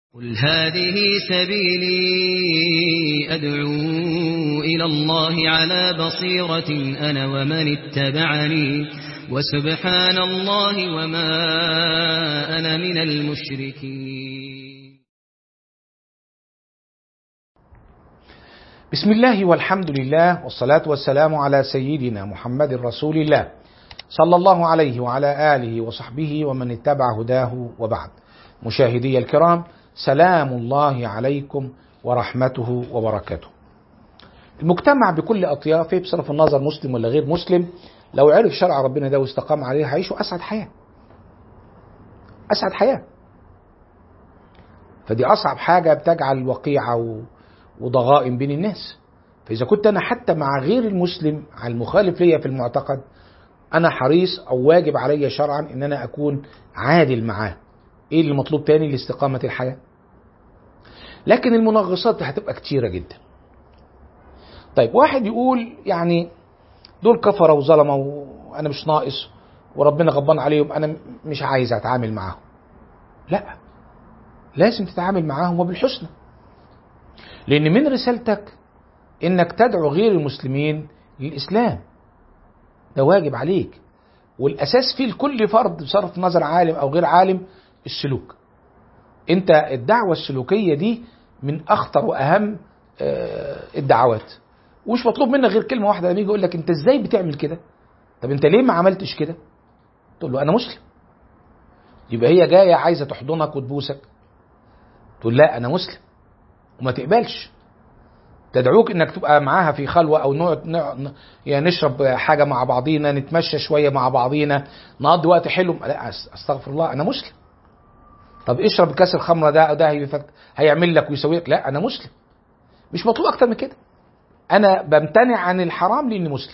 قل هذه سبيلي أدعو إلى الله على بصيرة أنا ومن اتبعني وسبحان الله وما أنا من المشركين بسم الله والحمد لله والصلاة والسلام على سيدنا محمد رسول الله صلى الله عليه وعلى آله وصحبه ومن اتبع هداه وبعد مشاهدي الكرام سلام الله عليكم ورحمته وبركاته المجتمع بكل أطيافه بصرف النظر مسلم ولا غير مسلم لو عرف شرع ربنا ده واستقام عليه هيعيشوا أسعد حياة أسعد حياة فدي أصعب حاجة بتجعل وقيعة وضغائن بين الناس فإذا كنت أنا حتى مع غير المسلم على المخالف ليا في المعتقد أنا حريص أو واجب علي شرعا إن أنا أكون عادل معاه إيه اللي مطلوب تاني لاستقامة الحياة لكن المنغصات هتبقى كتيرة جدا طيب واحد يقول يعني دول كفرة وظلمة وأنا مش ناقص وربنا غضبان عليهم أنا مش عايز أتعامل معاهم لا لازم تتعامل معاهم وبالحسنى لأن من رسالتك إنك تدعو غير المسلمين للإسلام ده واجب عليك والأساس فيه لكل فرد بصرف نظر عالم أو غير عالم السلوك انت الدعوة السلوكية دي من اخطر واهم الدعوات ومش مطلوب منك غير كلمة واحدة لما يجي يقول لك انت ازاي بتعمل كده طب انت ليه ما عملتش كده تقول له انا مسلم يبقى هي جاية عايزة تحضنك وتبوسك تقول لا انا مسلم وما تقبلش تدعوك انك تبقى معاها في خلوه او نقعد يعني نشرب حاجه مع بعضينا نتمشى شويه مع بعضينا نقضي وقت حلو لا استغفر الله انا مسلم طب اشرب كاس الخمره ده ده هيعمل لك ويسوي لك لا انا مسلم مش مطلوب اكتر من كده انا بمتنع عن الحرام لاني مسلم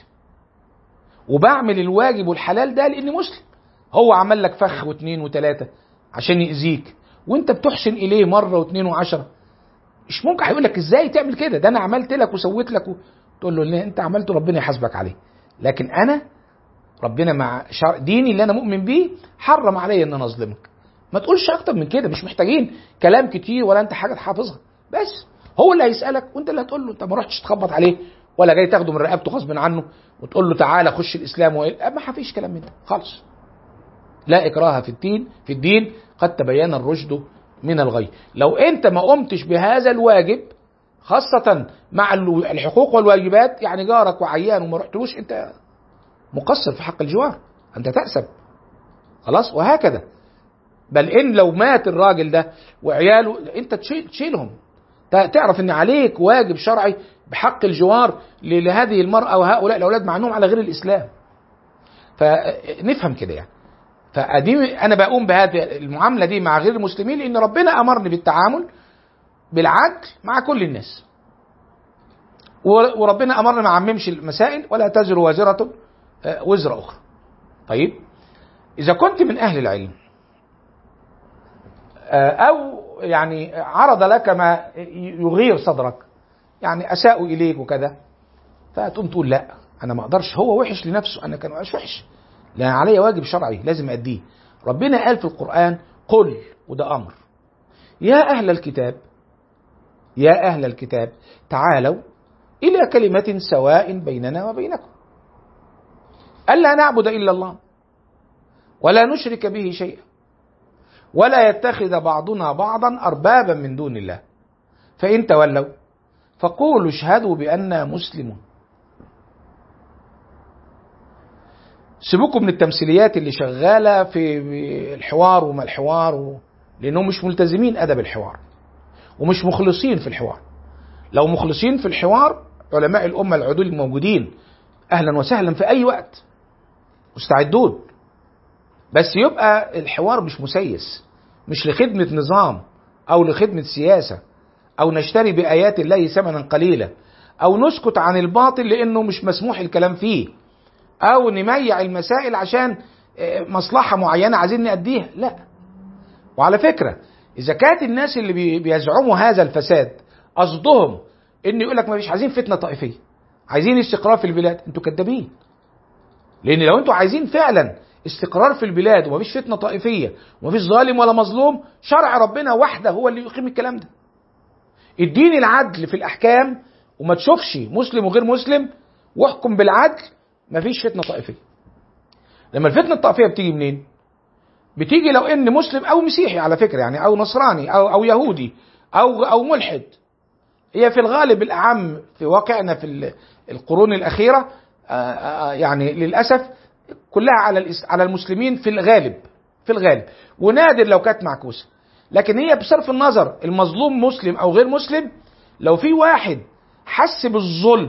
وبعمل الواجب والحلال ده لاني مسلم هو عمل لك فخ واثنين وثلاثه عشان يأذيك وانت بتحسن اليه مره واثنين وعشره مش ممكن هيقول لك ازاي تعمل كده ده انا عملت لك وسويت لك و... تقول له اللي انت عملته ربنا يحاسبك عليه لكن انا ربنا مع شر... ديني اللي انا مؤمن بيه حرم عليا ان انا اظلمك ما تقولش اكتر من كده مش محتاجين كلام كتير ولا انت حاجه تحافظها بس هو اللي هيسالك وانت اللي هتقول له انت ما رحتش تخبط عليه ولا جاي تاخده من رقبته غصب عنه وتقول له تعالى خش الاسلام وإيه. ما فيش كلام من ده خالص لا اكراه في الدين في الدين قد تبين الرشد من الغي لو انت ما قمتش بهذا الواجب خاصة مع الحقوق والواجبات يعني جارك وعيان وما رحتلوش انت مقصر في حق الجوار انت تأسب خلاص وهكذا بل ان لو مات الراجل ده وعياله انت تشيل تشيلهم تعرف ان عليك واجب شرعي بحق الجوار لهذه المرأة وهؤلاء الأولاد مع انهم على غير الإسلام فنفهم كده يعني فادي انا بقوم بهذه المعامله دي مع غير المسلمين لان ربنا امرني بالتعامل بالعدل مع كل الناس وربنا امرنا ما عممش المسائل ولا تزر وازره وزر اخرى طيب اذا كنت من اهل العلم او يعني عرض لك ما يغير صدرك يعني اساءوا اليك وكذا فتقوم تقول لا انا ما اقدرش هو وحش لنفسه انا كان مش وحش لان علي واجب شرعي لازم اديه ربنا قال في القران قل وده امر يا اهل الكتاب يا اهل الكتاب تعالوا الى كلمه سواء بيننا وبينكم الا نعبد الا الله ولا نشرك به شيئا ولا يتخذ بعضنا بعضا اربابا من دون الله فان تولوا فقولوا اشهدوا بانا مسلمون سيبوكم من التمثيليات اللي شغاله في الحوار وما الحوار و... لانهم مش ملتزمين ادب الحوار ومش مخلصين في الحوار لو مخلصين في الحوار علماء الامه العدول الموجودين اهلا وسهلا في اي وقت مستعدون بس يبقى الحوار مش مسيس مش لخدمه نظام او لخدمه سياسه او نشتري بايات الله ثمنا قليلا او نسكت عن الباطل لانه مش مسموح الكلام فيه او نميع المسائل عشان مصلحة معينة عايزين نأديها لا وعلى فكرة اذا كانت الناس اللي بيزعموا هذا الفساد قصدهم ان يقول لك ما فيش عايزين فتنة طائفية عايزين استقرار في البلاد انتوا كدابين لان لو انتوا عايزين فعلا استقرار في البلاد ومفيش فتنه طائفيه ومفيش ظالم ولا مظلوم شرع ربنا وحده هو اللي يقيم الكلام ده اديني العدل في الاحكام وما تشوفش مسلم وغير مسلم واحكم بالعدل مفيش فتنه طائفيه لما الفتنه الطائفيه بتيجي منين بتيجي لو ان مسلم او مسيحي على فكره يعني او نصراني او او يهودي او او ملحد هي في الغالب الاعم في واقعنا في القرون الاخيره يعني للاسف كلها على على المسلمين في الغالب في الغالب ونادر لو كانت معكوسه لكن هي بصرف النظر المظلوم مسلم او غير مسلم لو في واحد حس بالظلم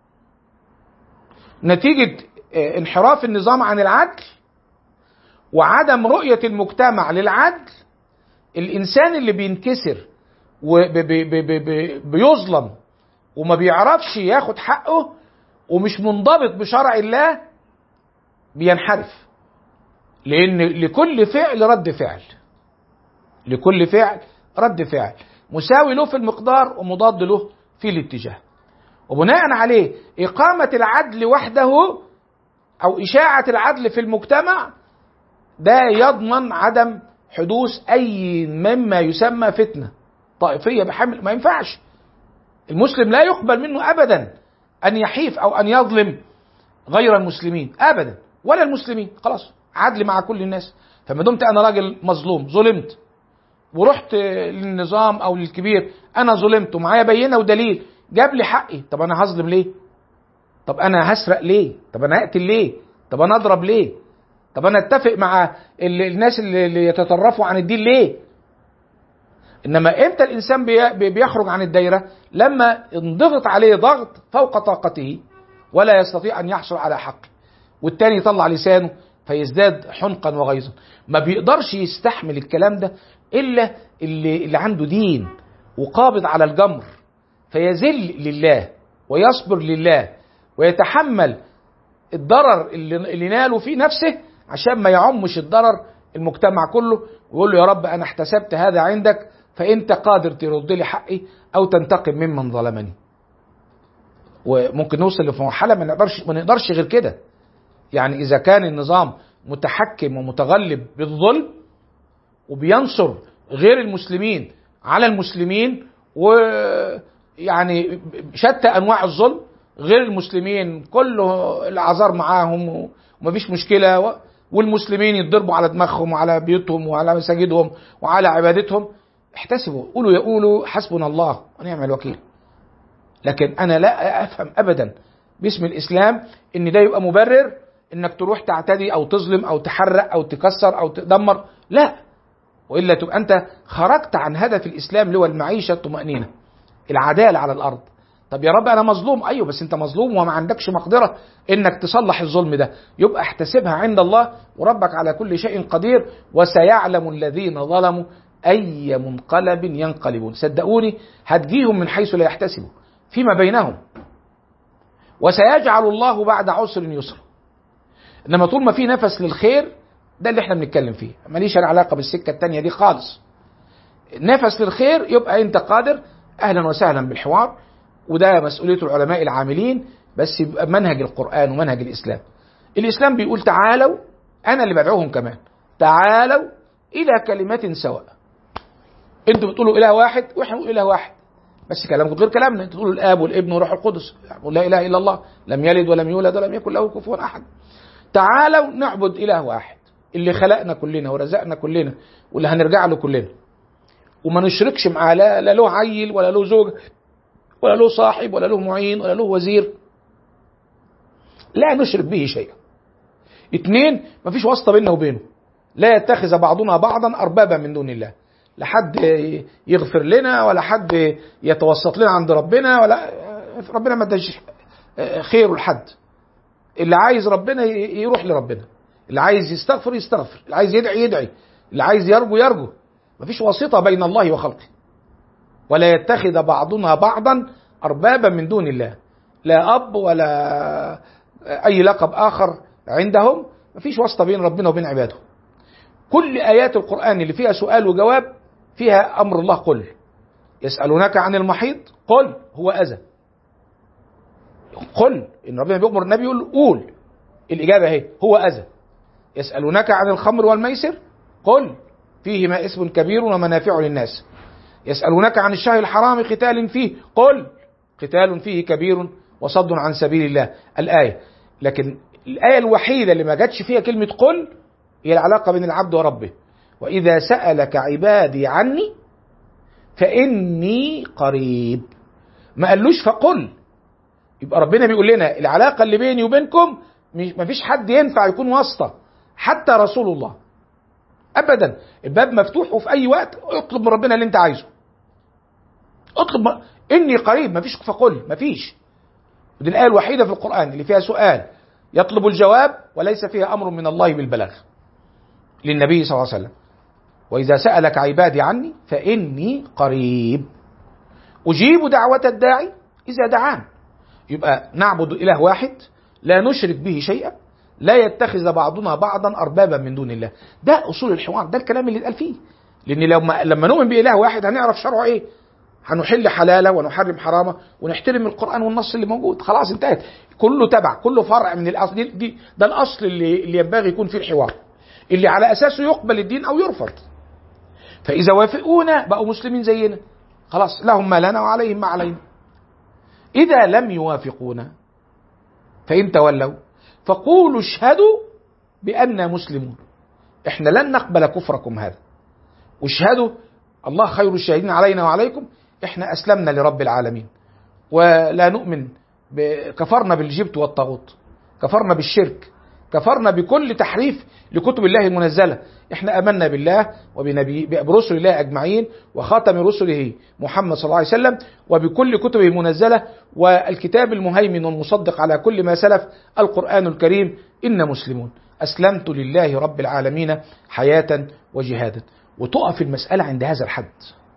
نتيجه انحراف النظام عن العدل وعدم رؤيه المجتمع للعدل الانسان اللي بينكسر وبيظلم وما بيعرفش ياخد حقه ومش منضبط بشرع الله بينحرف لان لكل فعل رد فعل لكل فعل رد فعل مساوي له في المقدار ومضاد له في الاتجاه وبناء عليه إقامة العدل وحده أو إشاعة العدل في المجتمع ده يضمن عدم حدوث أي مما يسمى فتنة طائفية بحمل ما ينفعش المسلم لا يقبل منه أبدا أن يحيف أو أن يظلم غير المسلمين أبدا ولا المسلمين خلاص عدل مع كل الناس فما دمت أنا راجل مظلوم ظلمت ورحت للنظام أو للكبير أنا ظلمت ومعايا بينة ودليل جاب لي حقي طب أنا هظلم ليه طب أنا هسرق ليه طب أنا هقتل ليه طب أنا أضرب ليه طب أنا أتفق مع الناس اللي يتطرفوا عن الدين ليه انما امتى الانسان بيخرج عن الدايره لما انضغط عليه ضغط فوق طاقته ولا يستطيع ان يحصل على حقه والتاني يطلع لسانه فيزداد حنقا وغيظا ما بيقدرش يستحمل الكلام ده الا اللي, اللي عنده دين وقابض على الجمر فيذل لله ويصبر لله ويتحمل الضرر اللي, اللي ناله في نفسه عشان ما يعمش الضرر المجتمع كله ويقول له يا رب انا احتسبت هذا عندك فانت قادر ترد لي حقي او تنتقم ممن ظلمني وممكن نوصل لمرحله ما نقدرش ما نقدرش غير كده يعني اذا كان النظام متحكم ومتغلب بالظلم وبينصر غير المسلمين على المسلمين ويعني شتى انواع الظلم غير المسلمين كله الاعذار معاهم ومفيش مشكله والمسلمين يتضربوا على دماغهم وعلى بيوتهم وعلى مساجدهم وعلى عبادتهم احتسبوا قولوا يقولوا حسبنا الله ونعم الوكيل لكن انا لا افهم ابدا باسم الاسلام ان ده يبقى مبرر انك تروح تعتدي او تظلم او تحرق او تكسر او تدمر لا والا تبقى انت خرجت عن هدف الاسلام اللي هو المعيشه الطمانينه العداله على الارض طب يا رب انا مظلوم ايوه بس انت مظلوم وما عندكش مقدره انك تصلح الظلم ده يبقى احتسبها عند الله وربك على كل شيء قدير وسيعلم الذين ظلموا اي منقلب ينقلبون صدقوني هتجيهم من حيث لا يحتسبوا فيما بينهم وسيجعل الله بعد عسر يسرا انما طول ما في نفس للخير ده اللي احنا بنتكلم فيه ماليش علاقه بالسكه التانية دي خالص نفس للخير يبقى انت قادر اهلا وسهلا بالحوار وده مسؤوليه العلماء العاملين بس يبقى منهج القران ومنهج الاسلام الاسلام بيقول تعالوا انا اللي بدعوهم كمان تعالوا الى كلمه سواء انتوا بتقولوا اله واحد واحنا بنقول اله واحد بس كلامكم غير كلامنا انتوا تقولوا الاب والابن والروح القدس يقول لا اله الا الله لم يلد ولم يولد ولم يكن له كفوا احد تعالوا نعبد اله واحد اللي خلقنا كلنا ورزقنا كلنا واللي هنرجع له كلنا وما نشركش معاه لا, لا له عيل ولا له زوج ولا له صاحب ولا له معين ولا له وزير لا نشرك به شيئا اثنين مفيش واسطة بيننا وبينه لا يتخذ بعضنا بعضا أربابا من دون الله لا حد يغفر لنا ولا حد يتوسط لنا عند ربنا ولا ربنا ما اداش خير لحد اللي عايز ربنا يروح لربنا اللي عايز يستغفر يستغفر اللي عايز يدعي يدعي اللي عايز يرجو يرجو مفيش واسطة بين الله وخلقه ولا يتخذ بعضنا بعضا أربابا من دون الله لا أب ولا أي لقب آخر عندهم مفيش واسطة بين ربنا وبين عباده كل آيات القرآن اللي فيها سؤال وجواب فيها أمر الله قل يسألونك عن المحيط قل هو أذى قل إن ربنا بيأمر النبي يقول قول الإجابة اهي هو أذى يسألونك عن الخمر والميسر قل فيهما اسم كبير ومنافع للناس يسألونك عن الشهر الحرام قتال فيه قل قتال فيه كبير وصد عن سبيل الله الآية لكن الآية الوحيدة اللي ما جاتش فيها كلمة قل هي العلاقة بين العبد وربه وإذا سألك عبادي عني فإني قريب ما قالوش فقل يبقى ربنا بيقول لنا العلاقة اللي بيني وبينكم ما فيش حد ينفع يكون واسطة حتى رسول الله أبدا الباب مفتوح وفي أي وقت اطلب من ربنا اللي أنت عايزه اطلب م... إني قريب ما فيش فقل ما فيش ودي الآية الوحيدة في القرآن اللي فيها سؤال يطلب الجواب وليس فيها أمر من الله بالبلاغ للنبي صلى الله عليه وسلم وإذا سألك عبادي عني فإني قريب أجيب دعوة الداعي إذا دعان يبقى نعبد إله واحد لا نشرك به شيئا لا يتخذ بعضنا بعضا أربابا من دون الله ده أصول الحوار ده الكلام اللي اتقال فيه لأن لما لما نؤمن بإله واحد هنعرف شرعه إيه هنحل حلاله ونحرم حرامه ونحترم القرآن والنص اللي موجود خلاص انتهت كله تبع كله فرع من الأصل دي, دي ده الأصل اللي, اللي ينبغي يكون فيه الحوار اللي على أساسه يقبل الدين أو يرفض فإذا وافقونا بقوا مسلمين زينا خلاص لهم ما لنا وعليهم ما علينا إذا لم يوافقونا فإن تولوا فقولوا اشهدوا بأننا مسلمون احنا لن نقبل كفركم هذا واشهدوا الله خير الشاهدين علينا وعليكم احنا أسلمنا لرب العالمين ولا نؤمن كفرنا بالجبت والطاغوت كفرنا بالشرك كفرنا بكل تحريف لكتب الله المنزلة احنا امنا بالله وبنبي برسل الله اجمعين وخاتم رسله محمد صلى الله عليه وسلم وبكل كتبه المنزلة والكتاب المهيمن والمصدق على كل ما سلف القرآن الكريم إن مسلمون أسلمت لله رب العالمين حياة وجهادا وتقف المسألة عند هذا الحد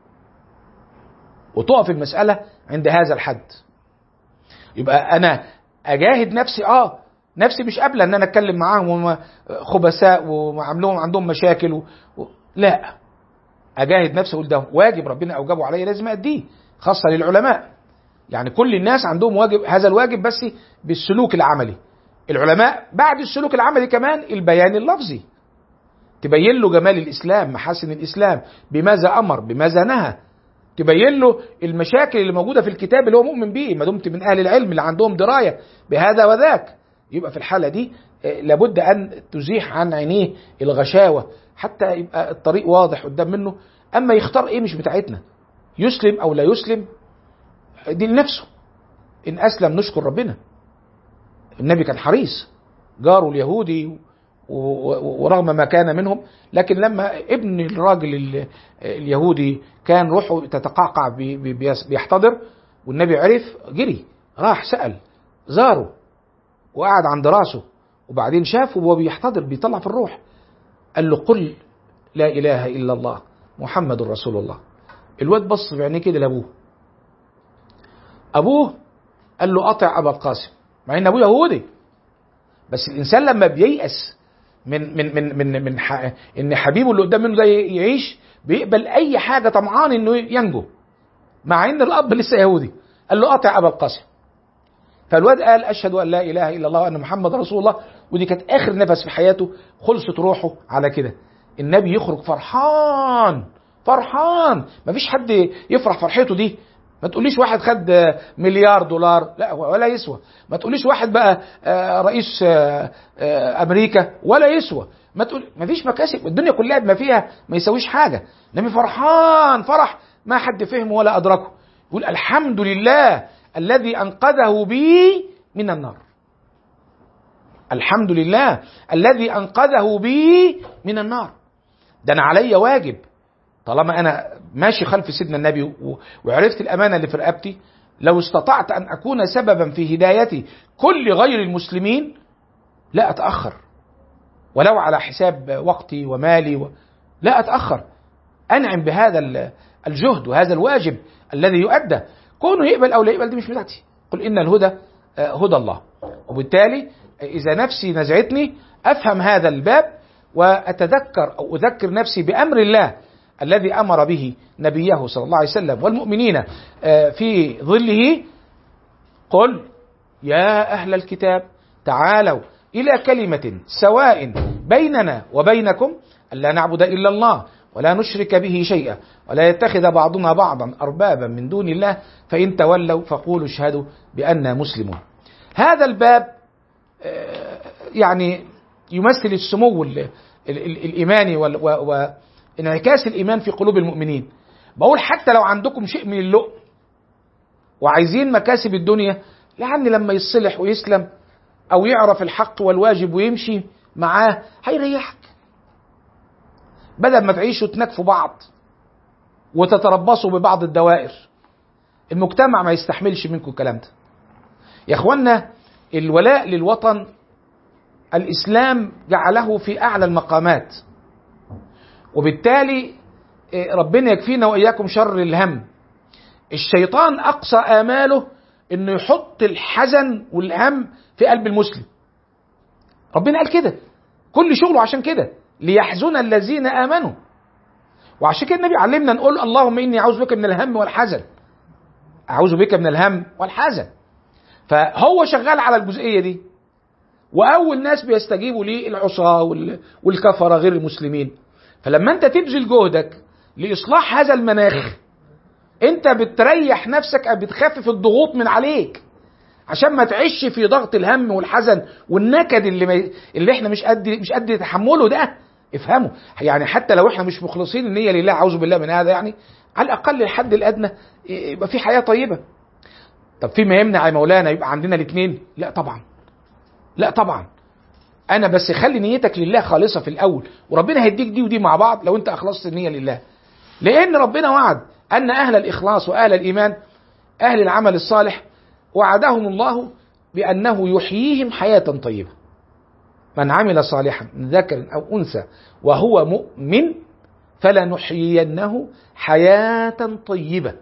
وتقف المسألة عند هذا الحد يبقى أنا أجاهد نفسي آه نفسي مش قابله ان انا اتكلم معاهم وهم خبثاء وعاملهم عندهم مشاكل و... و... لا اجاهد نفسي اقول ده واجب ربنا اوجبه عليا لازم اديه خاصه للعلماء يعني كل الناس عندهم واجب هذا الواجب بس بالسلوك العملي العلماء بعد السلوك العملي كمان البيان اللفظي تبين له جمال الاسلام محاسن الاسلام بماذا امر بماذا نهى تبين له المشاكل اللي موجوده في الكتاب اللي هو مؤمن به ما دمت من اهل العلم اللي عندهم درايه بهذا وذاك يبقى في الحالة دي لابد أن تزيح عن عينيه الغشاوة حتى يبقى الطريق واضح قدام منه أما يختار إيه مش بتاعتنا يسلم أو لا يسلم دي لنفسه إن أسلم نشكر ربنا النبي كان حريص جاره اليهودي ورغم ما كان منهم لكن لما ابن الراجل اليهودي كان روحه تتقعقع بيحتضر والنبي عرف جري راح سأل زاره وقعد عند راسه وبعدين شافه وهو بيحتضر بيطلع في الروح قال له قل لا اله الا الله محمد رسول الله الواد بص في عينيه كده لابوه ابوه قال له اطع ابا القاسم مع ان ابوه يهودي بس الانسان لما بييأس من من من من من ح... ان حبيبه اللي قدام منه ده يعيش بيقبل اي حاجه طمعان انه ينجو مع ان الاب لسه يهودي قال له اطع ابا القاسم فالواد قال اشهد ان لا اله الا الله وان محمد رسول الله ودي كانت اخر نفس في حياته خلصت روحه على كده النبي يخرج فرحان فرحان مفيش حد يفرح فرحته دي ما تقوليش واحد خد مليار دولار لا ولا يسوى ما تقوليش واحد بقى رئيس امريكا ولا يسوى ما تقول ما فيش مكاسب الدنيا كلها بما فيها ما يسويش حاجه النبي فرحان فرح ما حد فهمه ولا ادركه يقول الحمد لله الذي انقذه بي من النار الحمد لله الذي انقذه بي من النار ده انا عليا واجب طالما انا ماشي خلف سيدنا النبي وعرفت الامانه اللي في رقبتي لو استطعت ان اكون سببا في هدايه كل غير المسلمين لا اتاخر ولو على حساب وقتي ومالي و... لا اتاخر انعم بهذا الجهد وهذا الواجب الذي يؤدى كونه يقبل او لا يقبل دي مش بتاعتي قل ان الهدى هدى الله وبالتالي اذا نفسي نزعتني افهم هذا الباب واتذكر او اذكر نفسي بامر الله الذي امر به نبيه صلى الله عليه وسلم والمؤمنين في ظله قل يا اهل الكتاب تعالوا الى كلمه سواء بيننا وبينكم ألا نعبد إلا الله ولا نشرك به شيئا ولا يتخذ بعضنا بعضا أربابا من دون الله فإن تولوا فقولوا اشهدوا بأننا مسلمون هذا الباب آه، يعني يمثل السمو ال- ال- ال- الإيماني وال- و- وانعكاس الإيمان في قلوب المؤمنين بقول حتى لو عندكم شيء من اللؤم وعايزين مكاسب الدنيا لعل لما يصلح ويسلم او يعرف الحق والواجب ويمشي معاه هيريحك بدل ما تعيشوا تنكفوا بعض وتتربصوا ببعض الدوائر المجتمع ما يستحملش منكم الكلام ده يا اخوانا الولاء للوطن الاسلام جعله في اعلى المقامات وبالتالي إيه، ربنا يكفينا واياكم شر الهم الشيطان اقصى اماله انه يحط الحزن والهم في قلب المسلم ربنا قال كده كل شغله عشان كده ليحزن الذين امنوا وعشان كده النبي علمنا نقول اللهم اني اعوذ بك من الهم والحزن اعوذ بك من الهم والحزن فهو شغال على الجزئيه دي واول ناس بيستجيبوا ليه العصاه وال- والكفره غير المسلمين فلما انت تبذل جهدك لاصلاح هذا المناخ انت بتريح نفسك او بتخفف الضغوط من عليك عشان ما تعيش في ضغط الهم والحزن والنكد اللي ما اللي احنا مش قد مش قد تحمله ده افهموا يعني حتى لو احنا مش مخلصين النيه لله اعوذ بالله من هذا يعني على الاقل الحد الادنى يبقى في حياه طيبه طب في ما يمنع يا مولانا يبقى عندنا الاثنين لا طبعا لا طبعا انا بس خلي نيتك لله خالصه في الاول وربنا هيديك دي ودي مع بعض لو انت اخلصت النيه لله لان ربنا وعد ان اهل الاخلاص واهل الايمان اهل العمل الصالح وعدهم الله بانه يحييهم حياه طيبه من عمل صالحا من ذكر او انثى وهو مؤمن فلنحيينه حياه طيبه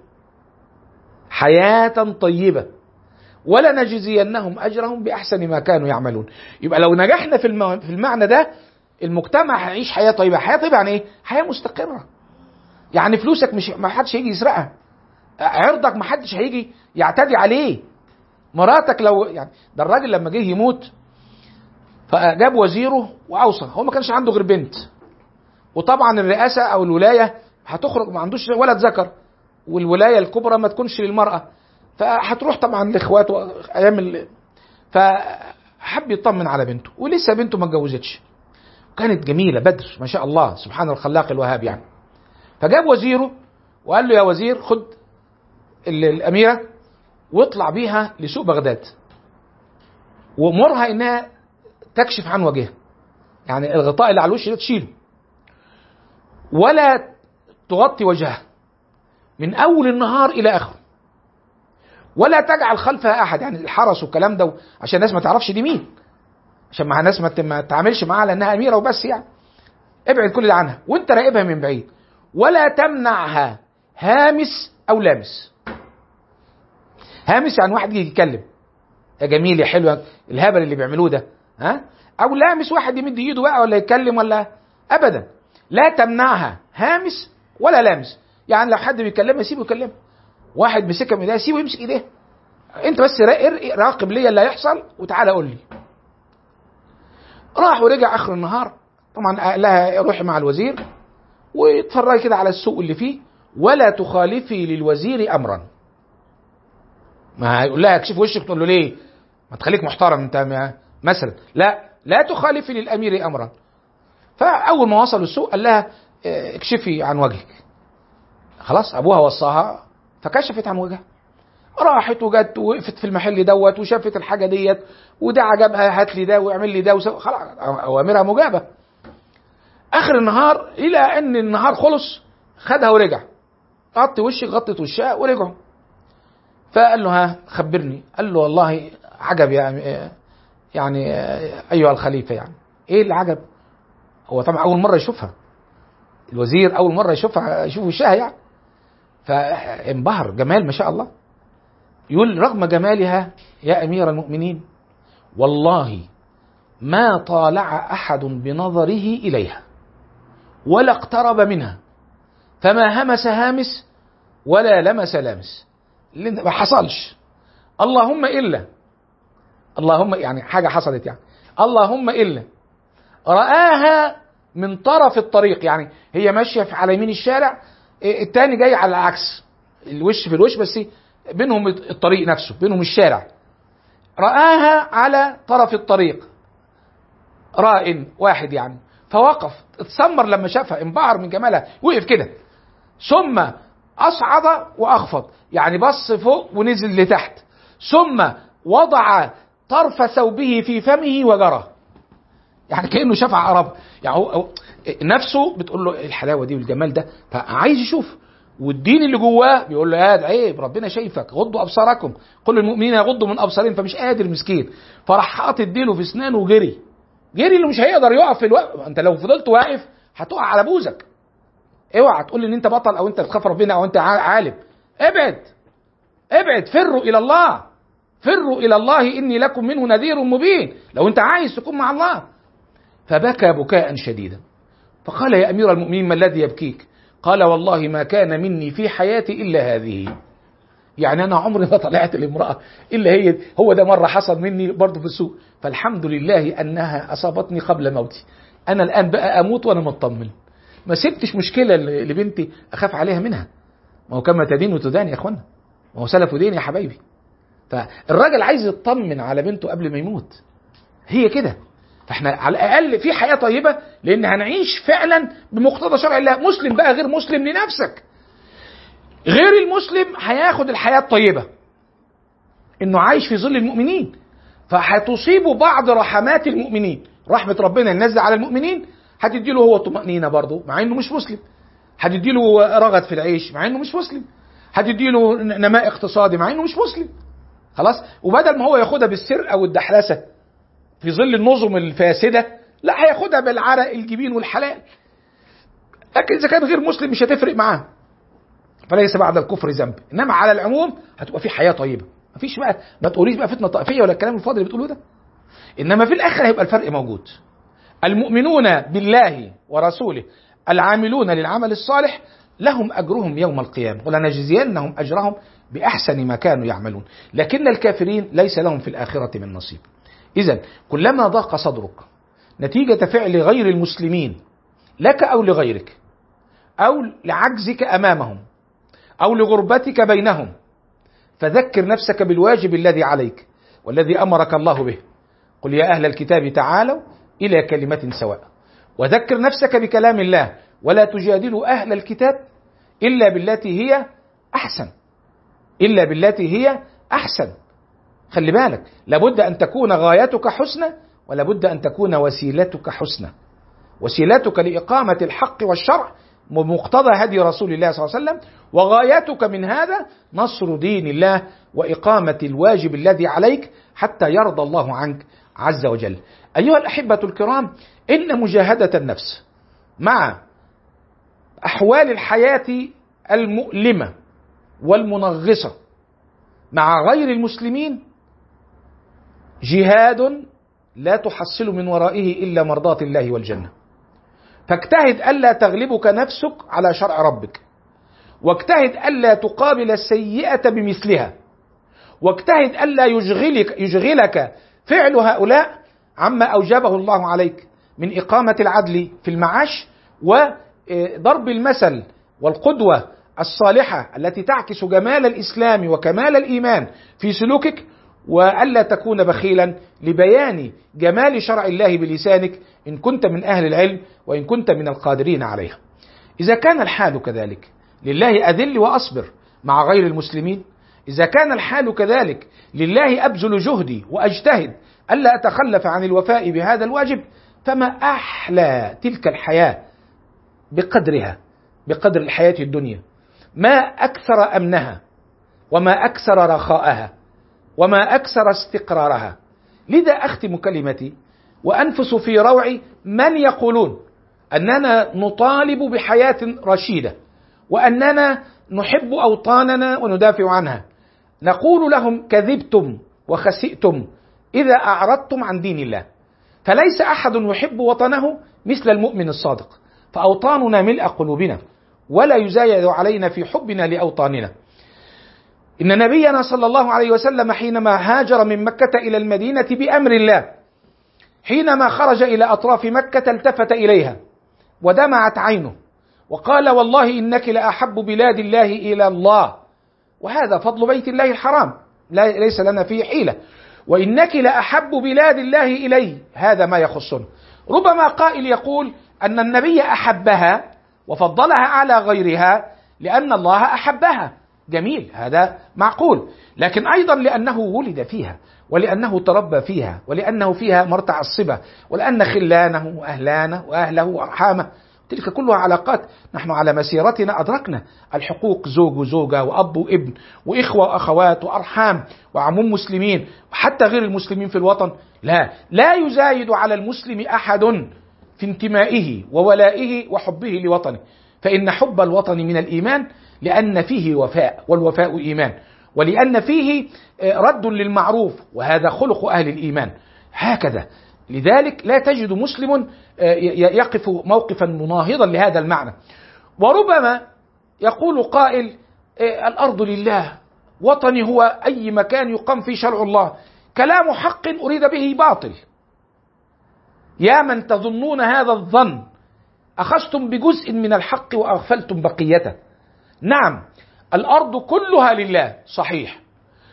حياه طيبه ولنجزينهم اجرهم باحسن ما كانوا يعملون يبقى لو نجحنا في الم- في المعنى ده المجتمع هيعيش حياه طيبه حياه طيبه يعني ايه حياه مستقره يعني فلوسك مش ما حدش هيجي يسرقها عرضك ما حدش هيجي يعتدي عليه مراتك لو يعني ده الراجل لما جه يموت فجاب وزيره واوصى هو ما كانش عنده غير بنت وطبعا الرئاسه او الولايه هتخرج ما عندوش ولد ذكر والولايه الكبرى ما تكونش للمراه فهتروح طبعا لاخواته ايام ال... فحب يطمن على بنته ولسه بنته ما اتجوزتش كانت جميله بدر ما شاء الله سبحان الخلاق الوهاب يعني فجاب وزيره وقال له يا وزير خد ال- الاميره واطلع بيها لسوق بغداد وامرها انها تكشف عن وجهها يعني الغطاء اللي على الوش ده تشيله ولا تغطي وجهها من اول النهار الى اخره ولا تجعل خلفها احد يعني الحرس والكلام ده عشان الناس ما تعرفش دي مين عشان مع الناس ما ت- ما تتعاملش معاها لانها اميره وبس يعني ابعد كل ده عنها وانت راقبها من بعيد ولا تمنعها هامس او لامس هامس يعني واحد يجي يتكلم يا جميل يا حلو الهبل اللي بيعملوه ده ها او لامس واحد يمد ايده بقى ولا يتكلم ولا ابدا لا تمنعها هامس ولا لامس يعني لو حد بيكلمها سيبه يكلمها واحد مسكها من ايديها سيبه يمسك ايديها انت بس را- راقب ليا اللي هيحصل وتعالى قول لي راح ورجع اخر النهار طبعا قال لها روحي مع الوزير واتفرجي كده على السوق اللي فيه ولا تخالفي للوزير امرا ما هيقول لها اكشف وشك تقول له ليه ما تخليك محترم انت ما- مثلا لا لا تخالفي للامير امرا فاول ما وصلوا السوق قال لها اه، اكشفي عن وجهك خلاص ابوها وصاها فكشفت عن وجهها راحت وجت ووقفت في المحل دوت وشافت الحاجه ديت وده عجبها هات لي ده واعمل لي ده وسو... خلاص اوامرها مجابه اخر النهار الى ان النهار خلص خدها ورجع غطي وشك غطت وشها ورجعوا فقال له ها خبرني قال له والله عجب يا يعني ايها الخليفه يعني ايه اللي عجب هو طبعا اول مره يشوفها الوزير اول مره يشوفها يشوف وشها يعني فانبهر جمال ما شاء الله يقول رغم جمالها يا امير المؤمنين والله ما طالع احد بنظره اليها ولا اقترب منها فما همس هامس ولا لمس لامس اللي ما حصلش اللهم الا اللهم يعني حاجه حصلت يعني اللهم الا رآها من طرف الطريق يعني هي ماشية في- على يمين الشارع إيه، التاني جاي على العكس الوش في الوش بس بينهم الطريق نفسه بينهم الشارع رآها على طرف الطريق رائن واحد يعني فوقف اتسمر لما شافها انبهر من جمالها وقف كده ثم أصعد وأخفض يعني بص فوق ونزل لتحت ثم وضع طرف ثوبه في فمه وجرى يعني كأنه شاف عرب يعني هو هو نفسه بتقول له إيه الحلاوة دي والجمال ده فعايز يشوف والدين اللي جواه بيقول له يا ده عيب ربنا شايفك غضوا ابصاركم قل للمؤمنين يغضوا من ابصارهم فمش قادر مسكين فراح حاطط ديله في اسنانه وجري جري اللي مش هيقدر يقف في الوقت انت لو فضلت واقف هتقع على بوزك اوعى تقول ان انت بطل او انت بتخاف ربنا او انت عا- عالم ابعد ابعد فروا الى الله فروا الى الله اني لكم منه نذير مبين لو انت عايز تكون مع الله فبكى بكاء شديدا فقال يا امير المؤمنين ما الذي يبكيك قال والله ما كان مني في حياتي الا هذه يعني انا عمري ما طلعت الامراه الا هي هو ده مره حصل مني برضه في السوق فالحمد لله انها اصابتني قبل موتي انا الان بقى اموت وانا مطمن ما سبتش مشكله ل- لبنتي اخاف عليها منها ما هو كما تدين وتدان يا اخوانا ما هو سلف ودين يا حبايبي فالراجل عايز يطمن على بنته قبل ما يموت هي كده فاحنا على الاقل في حياه طيبه لان هنعيش فعلا بمقتضى شرع الله مسلم بقى غير مسلم لنفسك غير المسلم هياخد الحياه الطيبه انه عايش في ظل المؤمنين فهتصيبه بعض رحمات المؤمنين رحمه ربنا النازله على المؤمنين هتدي له هو طمانينه برضه مع انه مش مسلم هتدي له رغد في العيش مع انه مش مسلم هتدي له نماء اقتصادي مع انه مش مسلم خلاص وبدل ما هو ياخدها بالسر او الدحلسه في ظل النظم الفاسده لا هياخدها بالعرق الجبين والحلال لكن اذا كان غير مسلم مش هتفرق معاه فليس بعد الكفر ذنب انما على العموم هتبقى في حياه طيبه مفيش بقى ما تقوليش بقى فتنه طائفيه ولا الكلام الفاضي اللي بتقولوه ده انما في الاخر هيبقى الفرق موجود المؤمنون بالله ورسوله العاملون للعمل الصالح لهم اجرهم يوم القيامه ولنجزينهم اجرهم باحسن ما كانوا يعملون لكن الكافرين ليس لهم في الاخره من نصيب اذا كلما ضاق صدرك نتيجه فعل غير المسلمين لك او لغيرك او لعجزك امامهم او لغربتك بينهم فذكر نفسك بالواجب الذي عليك والذي امرك الله به قل يا اهل الكتاب تعالوا الى كلمه سواء وذكر نفسك بكلام الله ولا تجادلوا اهل الكتاب الا بالتي هي احسن الا بالتي هي احسن خلي بالك لابد ان تكون غايتك حسنى ولابد ان تكون وسيلتك حسنى وسيلتك لاقامه الحق والشرع بمقتضى هدي رسول الله صلى الله عليه وسلم وغايتك من هذا نصر دين الله واقامه الواجب الذي عليك حتى يرضى الله عنك عز وجل. ايها الاحبه الكرام ان مجاهده النفس مع احوال الحياه المؤلمه والمنغصه مع غير المسلمين جهاد لا تحصل من ورائه الا مرضاه الله والجنه. فاجتهد الا تغلبك نفسك على شرع ربك. واجتهد الا تقابل السيئه بمثلها. واجتهد الا يشغلك يشغلك فعل هؤلاء عما اوجبه الله عليك من اقامه العدل في المعاش وضرب المثل والقدوه الصالحه التي تعكس جمال الاسلام وكمال الايمان في سلوكك والا تكون بخيلا لبيان جمال شرع الله بلسانك ان كنت من اهل العلم وان كنت من القادرين عليها. اذا كان الحال كذلك لله اذل واصبر مع غير المسلمين إذا كان الحال كذلك لله أبذل جهدي وأجتهد ألا أتخلف عن الوفاء بهذا الواجب فما أحلى تلك الحياة بقدرها بقدر الحياة الدنيا ما أكثر أمنها وما أكثر رخاءها وما أكثر استقرارها لذا أختم كلمتي وأنفس في روع من يقولون أننا نطالب بحياة رشيدة وأننا نحب أوطاننا وندافع عنها نقول لهم كذبتم وخسئتم إذا أعرضتم عن دين الله فليس أحد يحب وطنه مثل المؤمن الصادق فأوطاننا ملء قلوبنا ولا يزايد علينا في حبنا لأوطاننا إن نبينا صلى الله عليه وسلم حينما هاجر من مكة إلى المدينة بأمر الله حينما خرج إلى أطراف مكة التفت إليها ودمعت عينه وقال والله إنك لأحب بلاد الله إلى الله وهذا فضل بيت الله الحرام لا ليس لنا فيه حيلة وإنك لأحب بلاد الله إليه هذا ما يخصنا ربما قائل يقول أن النبي أحبها وفضلها على غيرها لأن الله أحبها جميل هذا معقول لكن أيضا لأنه ولد فيها ولأنه تربى فيها ولأنه فيها مرتع الصبا ولأن خلانه وأهلانه وأهله وأرحامه تلك كلها علاقات نحن على مسيرتنا أدركنا الحقوق زوج وزوجة وأب وابن وإخوة وأخوات وأرحام وعموم مسلمين وحتى غير المسلمين في الوطن لا لا يزايد على المسلم أحد في انتمائه وولائه وحبه لوطنه فإن حب الوطن من الإيمان لأن فيه وفاء والوفاء إيمان ولأن فيه رد للمعروف وهذا خلق أهل الإيمان هكذا لذلك لا تجد مسلم يقف موقفا مناهضا لهذا المعنى وربما يقول قائل الأرض لله وطني هو أي مكان يقام فيه شرع الله كلام حق أريد به باطل يا من تظنون هذا الظن أخذتم بجزء من الحق وأغفلتم بقيته نعم الأرض كلها لله صحيح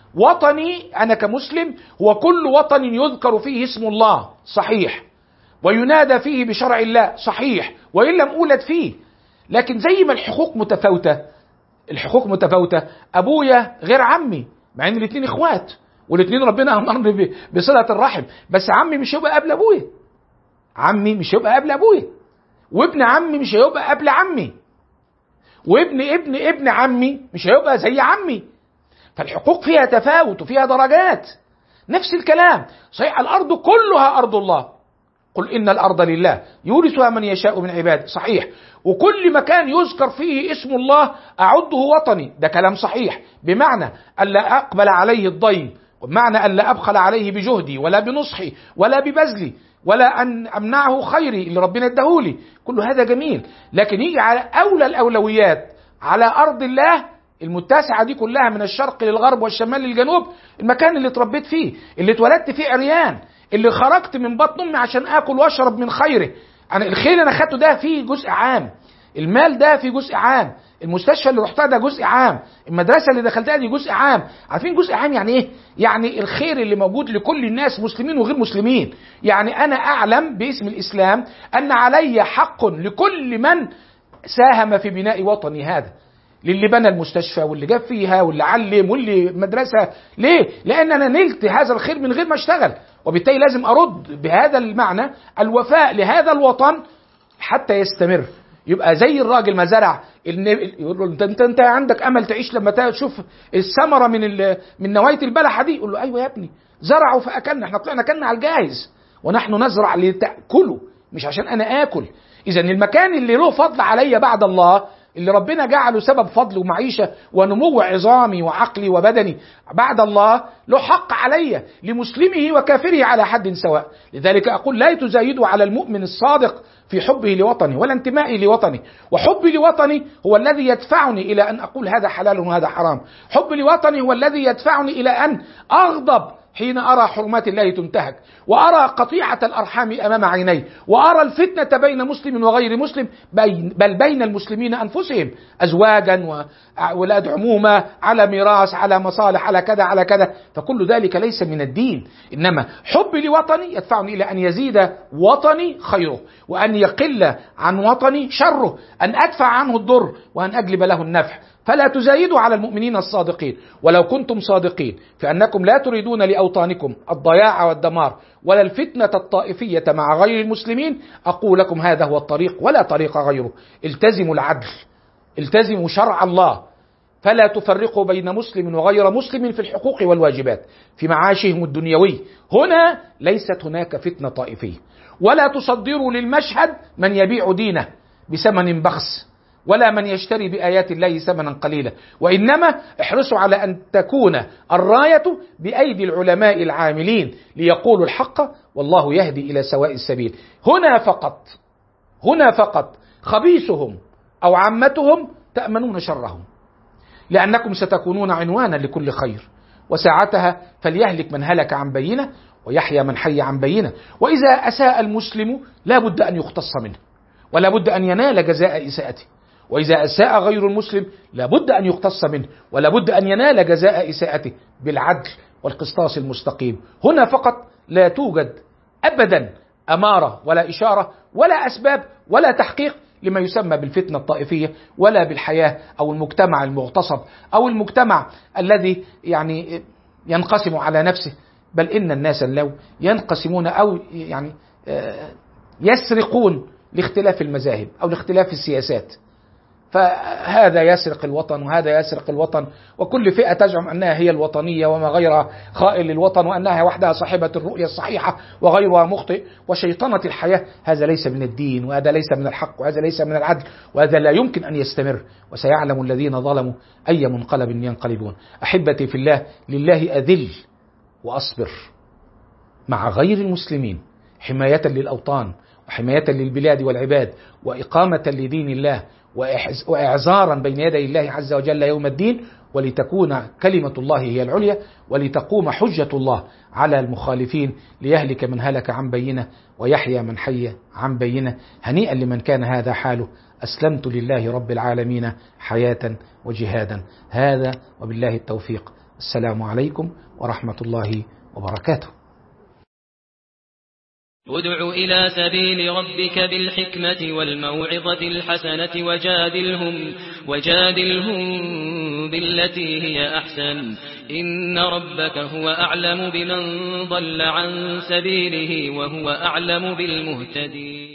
وطني أنا كمسلم هو كل وطن يذكر فيه اسم الله صحيح وينادى فيه بشرع الله صحيح وإن لم أولد فيه لكن زي ما الحقوق متفاوتة الحقوق متفاوتة أبويا غير عمي مع إن الاتنين إخوات والاتنين ربنا أمرني بصلة الرحم بس عمي مش هيبقى قبل أبويا عمي مش هيبقى قبل أبويا وابن عمي مش هيبقى قبل عمي وابن ابن ابن عمي مش هيبقى زي عمي فالحقوق فيها تفاوت وفيها درجات نفس الكلام صحيح الأرض كلها أرض الله قل إن الأرض لله يورثها من يشاء من عباده صحيح وكل مكان يذكر فيه اسم الله أعده وطني ده كلام صحيح بمعنى ألا أقبل عليه الضيم بمعنى ألا أبخل عليه بجهدي ولا بنصحي ولا ببذلي ولا أن أمنعه خيري اللي ربنا اداهولي كل هذا جميل لكن يجي على أولى الأولويات على أرض الله المتسعة دي كلها من الشرق للغرب والشمال للجنوب المكان اللي اتربيت فيه اللي اتولدت فيه عريان اللي خرجت من بطن امي عشان اكل واشرب من خيره انا الخير اللي انا خدته ده فيه جزء عام المال ده فيه جزء عام المستشفى اللي رحتها ده جزء عام المدرسه اللي دخلتها دي جزء عام عارفين جزء عام يعني ايه يعني الخير اللي موجود لكل الناس مسلمين وغير مسلمين يعني انا اعلم باسم الاسلام ان علي حق لكل من ساهم في بناء وطني هذا للي بنى المستشفى واللي جاب فيها واللي علم واللي مدرسة ليه؟ لأن أنا نلت هذا الخير من غير ما أشتغل وبالتالي لازم أرد بهذا المعنى الوفاء لهذا الوطن حتى يستمر يبقى زي الراجل ما زرع يقول له انت انت, انت عندك امل تعيش لما تشوف الثمره من من نوايه البلحه دي يقول له ايوه يا ابني زرعوا فاكلنا احنا طلعنا اكلنا على الجاهز ونحن نزرع لتاكله مش عشان انا اكل اذا المكان اللي له فضل عليا بعد الله اللي ربنا جعله سبب فضل ومعيشة ونمو عظامي وعقلي وبدني بعد الله له حق علي لمسلمه وكافره على حد سواء لذلك أقول لا تزايدوا على المؤمن الصادق في حبه لوطنه ولا انتمائي لوطني وحبي لوطني هو الذي يدفعني إلى أن أقول هذا حلال وهذا حرام حبي لوطني هو الذي يدفعني إلى أن أغضب حين أرى حرمات الله تنتهك وأرى قطيعة الأرحام أمام عيني وأرى الفتنة بين مسلم وغير مسلم بل بين المسلمين أنفسهم أزواجا وولاد عمومة على ميراث على مصالح على كذا على كذا فكل ذلك ليس من الدين إنما حبي لوطني يدفعني إلى أن يزيد وطني خيره وأن يقل عن وطني شره أن أدفع عنه الضر وأن أجلب له النفع فلا تزايدوا على المؤمنين الصادقين ولو كنتم صادقين فأنكم لا تريدون لأوطانكم الضياع والدمار ولا الفتنة الطائفية مع غير المسلمين أقول لكم هذا هو الطريق ولا طريق غيره التزموا العدل التزموا شرع الله فلا تفرقوا بين مسلم وغير مسلم في الحقوق والواجبات في معاشهم الدنيوي هنا ليست هناك فتنة طائفية ولا تصدروا للمشهد من يبيع دينه بثمن بخس ولا من يشتري بآيات الله ثمنا قليلا وإنما احرصوا على أن تكون الراية بأيدي العلماء العاملين ليقولوا الحق والله يهدي إلى سواء السبيل هنا فقط هنا فقط خبيثهم أو عامتهم تأمنون شرهم لأنكم ستكونون عنوانا لكل خير وساعتها فليهلك من هلك عن بينه ويحيى من حي عن بينة وإذا أساء المسلم لا بد أن يختص منه ولا بد أن ينال جزاء إساءته وإذا أساء غير المسلم لا بد أن يقتص منه ولا بد أن ينال جزاء إساءته بالعدل والقسطاس المستقيم هنا فقط لا توجد أبدا أمارة ولا إشارة ولا أسباب ولا تحقيق لما يسمى بالفتنة الطائفية ولا بالحياة أو المجتمع المغتصب أو المجتمع الذي يعني ينقسم على نفسه بل إن الناس لو ينقسمون أو يعني يسرقون لاختلاف المذاهب أو لاختلاف السياسات فهذا يسرق الوطن وهذا يسرق الوطن وكل فئة تزعم أنها هي الوطنية وما غيرها خائن للوطن وأنها وحدها صاحبة الرؤية الصحيحة وغيرها مخطئ وشيطنة الحياة هذا ليس من الدين وهذا ليس من الحق وهذا ليس من العدل وهذا لا يمكن أن يستمر وسيعلم الذين ظلموا أي منقلب ينقلبون أحبتي في الله لله أذل وأصبر مع غير المسلمين حماية للأوطان وحماية للبلاد والعباد وإقامة لدين الله وإعزارا بين يدي الله عز وجل يوم الدين ولتكون كلمة الله هي العليا ولتقوم حجة الله على المخالفين ليهلك من هلك عن بينه ويحيى من حي عن بينه هنيئا لمن كان هذا حاله أسلمت لله رب العالمين حياة وجهادا هذا وبالله التوفيق السلام عليكم ورحمة الله وبركاته ادع إلى سبيل ربك بالحكمة والموعظة الحسنة وجادلهم, وجادلهم بالتي هي أحسن إن ربك هو أعلم بمن ضل عن سبيله وهو أعلم بالمهتدين